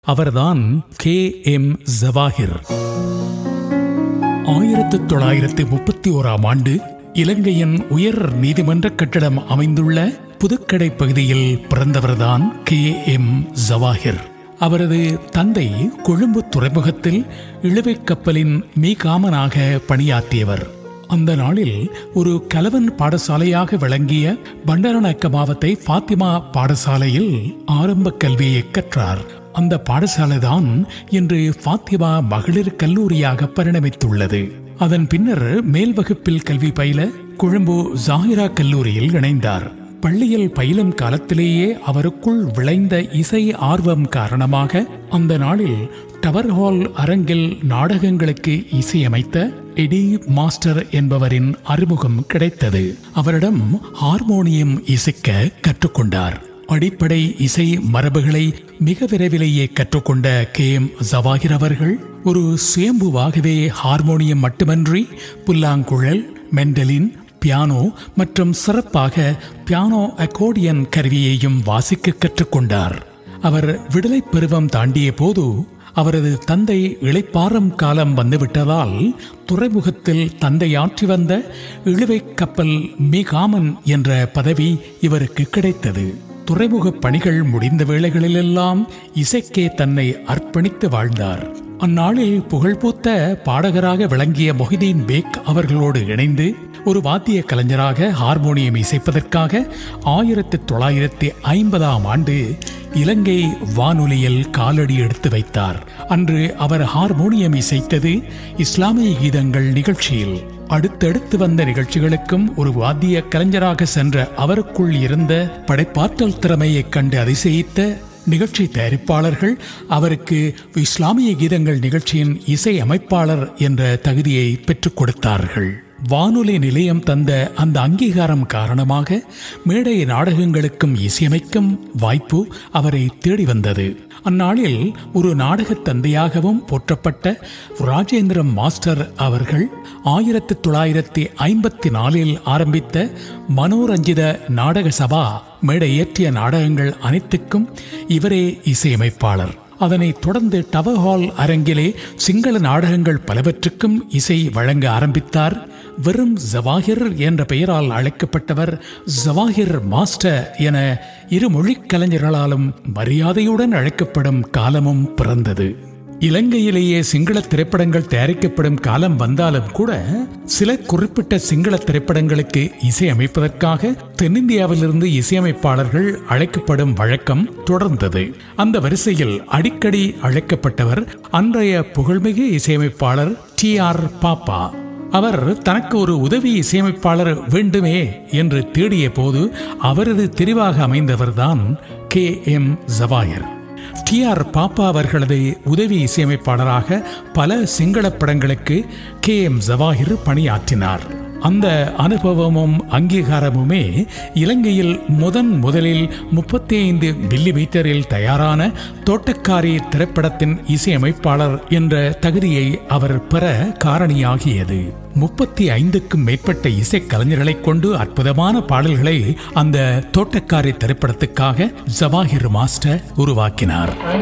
அவர்தான் K M Jawahir ஆயிரத்து தொள்ளாயிரத்து முப்பத்தி ஓராம் ஆண்டு இலங்கையின் உயர் நீதிமன்ற கட்டடம் அமைந்துள்ள புதுக்கடை பகுதியில் பிறந்தவர்தான் கே எம் ஜவாஹிர் அவரது தந்தை கொழும்பு துறைமுகத்தில் இழுவைக் கப்பலின் மீகாமனாக பணியாற்றியவர் அந்த நாளில் ஒரு கலவன் பாடசாலையாக விளங்கிய பண்டாரநாயக்க மாவத்தை ஃபாத்திமா பாடசாலையில் ஆரம்ப கல்வியை கற்றார் அந்த பாடசாலைதான் இன்று ஃபாத்திமா மகளிர் கல்லூரியாக பரிணமித்துள்ளது அதன் பின்னர் மேல் வகுப்பில் கல்வி பயில கொழும்பு ஜாகிரா கல்லூரியில் இணைந்தார் பள்ளியில் பயிலும் காலத்திலேயே அவருக்குள் விளைந்த இசை ஆர்வம் காரணமாக அந்த நாளில் டவர் ஹால் அரங்கில் நாடகங்களுக்கு இசையமைத்த எடி மாஸ்டர் என்பவரின் அறிமுகம் கிடைத்தது அவரிடம் ஹார்மோனியம் இசைக்க கற்றுக்கொண்டார் அடிப்படை இசை மரபுகளை மிக விரைவிலேயே கற்றுக்கொண்ட கே எம் ஜவாஹிர் அவர்கள் ஒரு சுயம்புவாகவே ஹார்மோனியம் மட்டுமன்றி புல்லாங்குழல் மெண்டலின் பியானோ மற்றும் சிறப்பாக பியானோ அக்கோர்டியன் கருவியையும் வாசிக்க கற்றுக்கொண்டார் அவர் விடுதலை பருவம் தாண்டிய போது அவரது தந்தை இளைப்பாறும் காலம் வந்துவிட்டதால் துறைமுகத்தில் தந்தை ஆற்றி வந்த இழுவைக் கப்பல் மீகாமன் என்ற பதவி இவருக்கு கிடைத்தது துறைமுக பணிகள் முடிந்த வேளைகளிலெல்லாம் இசைக்கே தன்னை அர்ப்பணித்து வாழ்ந்தார் அந்நாளில் புகழ்பூத்த பாடகராக விளங்கிய மொஹிதீன் பேக் அவர்களோடு இணைந்து ஒரு வாத்திய கலைஞராக ஹார்மோனியம் இசைப்பதற்காக ஆயிரத்தி தொள்ளாயிரத்தி ஐம்பதாம் ஆண்டு இலங்கை வானொலியில் காலடி எடுத்து வைத்தார் அன்று அவர் ஹார்மோனியம் இசைத்தது இஸ்லாமிய கீதங்கள் நிகழ்ச்சியில் அடுத்தடுத்து வந்த நிகழ்ச்சிகளுக்கும் ஒரு வாத்திய கலைஞராக சென்ற அவருக்குள் இருந்த படைப்பாற்றல் திறமையைக் கண்டு அதிசயித்த நிகழ்ச்சி தயாரிப்பாளர்கள் அவருக்கு இஸ்லாமிய கீதங்கள் நிகழ்ச்சியின் இசை அமைப்பாளர் என்ற தகுதியை பெற்றுக் கொடுத்தார்கள் வானொலி நிலையம் தந்த அந்த அங்கீகாரம் காரணமாக மேடை நாடகங்களுக்கும் இசையமைக்கும் வாய்ப்பு அவரை தேடி வந்தது அந்நாளில் ஒரு நாடகத் தந்தையாகவும் போற்றப்பட்ட ராஜேந்திரம் மாஸ்டர் அவர்கள் ஆயிரத்தி தொள்ளாயிரத்தி ஐம்பத்தி நாலில் ஆரம்பித்த மனோரஞ்சித நாடக சபா மேடையேற்றிய நாடகங்கள் அனைத்துக்கும் இவரே இசையமைப்பாளர் அதனைத் தொடர்ந்து டவர் ஹால் அரங்கிலே சிங்கள நாடகங்கள் பலவற்றுக்கும் இசை வழங்க ஆரம்பித்தார் வெறும் ஜவாஹிர் என்ற பெயரால் அழைக்கப்பட்டவர் ஜவாஹிர் மாஸ்டர் என இரு மொழிக் கலைஞர்களாலும் மரியாதையுடன் அழைக்கப்படும் காலமும் பிறந்தது இலங்கையிலேயே சிங்கள திரைப்படங்கள் தயாரிக்கப்படும் காலம் வந்தாலும் கூட சில குறிப்பிட்ட சிங்கள திரைப்படங்களுக்கு இசையமைப்பதற்காக தென்னிந்தியாவிலிருந்து இசையமைப்பாளர்கள் அழைக்கப்படும் வழக்கம் தொடர்ந்தது அந்த வரிசையில் அடிக்கடி அழைக்கப்பட்டவர் அன்றைய புகழ்மிகு இசையமைப்பாளர் டி ஆர் பாப்பா அவர் தனக்கு ஒரு உதவி இசையமைப்பாளர் வேண்டுமே என்று தேடிய போது அவரது தெரிவாக அமைந்தவர்தான் K M Jawahar T R Pappa அவர்களது உதவி இசையமைப்பாளராக பல சிங்கள படங்களுக்கு கே எம் ஜவாஹிர் பணியாற்றினார் அந்த அனுபவமும் அங்கீகாரமுமே இலங்கையில் முதன் முதலில் முப்பத்தி ஐந்து மில்லி மீட்டரில் தயாரான தோட்டக்காரி திரைப்படத்தின் இசையமைப்பாளர் என்ற தகுதியை அவர் பெற காரணியாகியது முப்பத்தி ஐந்துக்கும் மேற்பட்ட இசைக்கலைஞர்களை கொண்டு அற்புதமான பாடல்களை அந்த தோட்டக்காரி திரைப்படத்துக்காக ஜவாஹிர் மாஸ்டர் உருவாக்கினார்